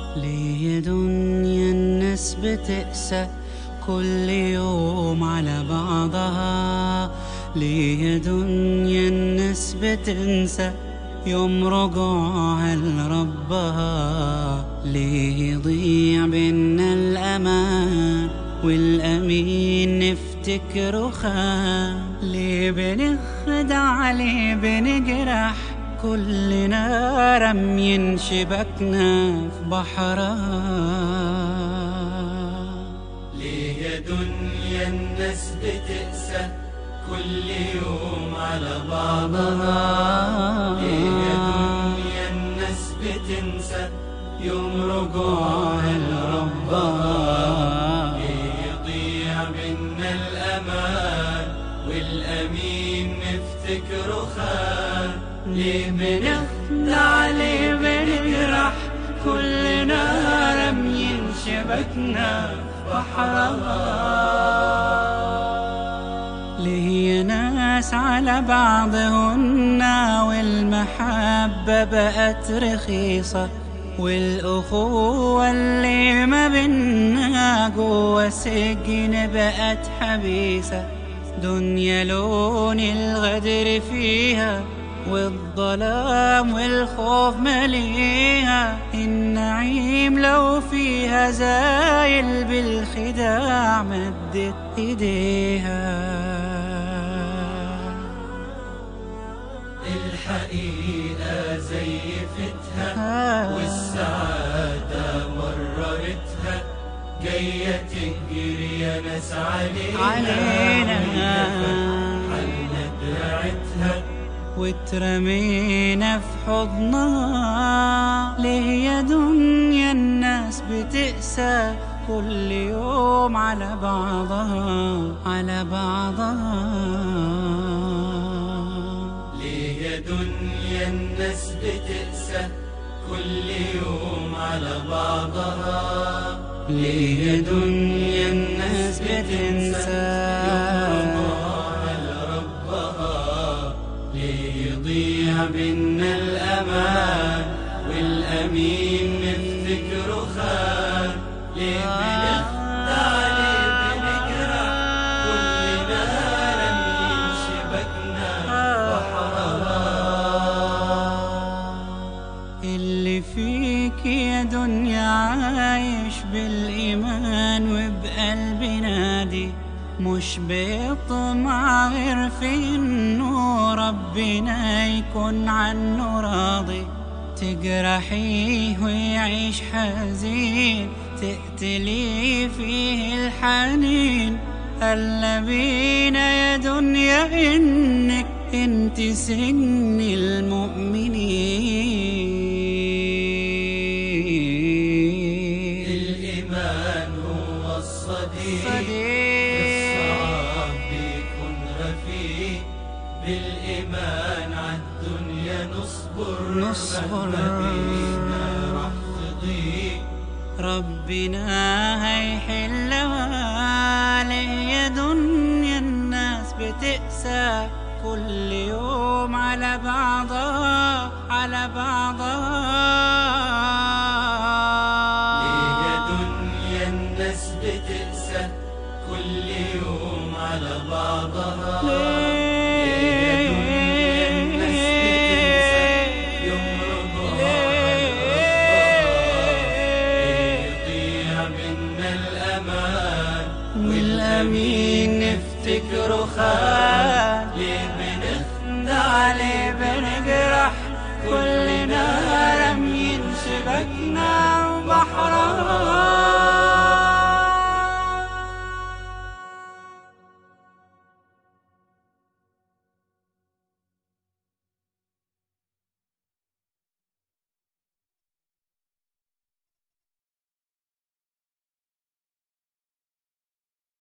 ليه دنيا الناس بتقسى كل يوم على بعضها ليه دنيا الناس بتنسى يوم رجوعها لربها ليه يضيع بينا الأمان والأمين نفتكره خان ليه بنخدع ليه بنجرح كلنا رمين شبكنا في بحرها ليه يا دنيا الناس بتقسى كل يوم على بعضها ليه يا دنيا الناس بتنسى يوم رجوعها لربها ليه يضيع منا الأمان والأمين نفتكره خان ليه بنخدع ليه بنجرح كلنا رميين شبكنا في بحرها ليه ناس على بعضهن والمحبة بقت رخيصة والأخوة اللي ما بينا جوا سجن بقت حبيسة دنيا لون الغدر فيها والظلام والخوف مليها النعيم لو فيها زايل بالخداع مدت ايديها الحقيقة زيفتها والسعادة مررتها جاية تجري يا ناس علينا علينا. حلنا دراعتها واترمينا في حضنها ليه يا دنيا الناس بتقسى كل يوم على بعضها على بعضها ليه يا دنيا الناس بتقسى كل يوم على بعضها ليه يا دنيا الناس بتنسى رجوعها لربها ليه يضيع بينا الأمان والأمين نفتكره خان ليه بنخدع ليه بنجرح كلنا رميين شبكنا بحرها اللي فيك يا دنيا عايش بالإيمان وبقلب نادي مش بيطمع غير في إنه ربنا يكون عنه راضي تجرحيه ويعيش حزين تقتلي فيه الحنين هلا بينا يا دنيا إنك انت سن المؤمنين الإيمان هو الصديق صديق. الصعب بيكون رفيق بالإيمان عالدنيا نصبر نصبر. مهما بينا راح تضيق ربنا هيحلها ليه يا دنيا الناس بتقسى كل يوم على بعضها على بعضها ليه يا دنيا الناس بتقسى كل يوم على بعضها ليه يا دنيا الناس بتنسى يوم رجوعها لربها يضيع منا الأمان والأمين نفتكره خان ليه بنخدع ليه بنجرح كل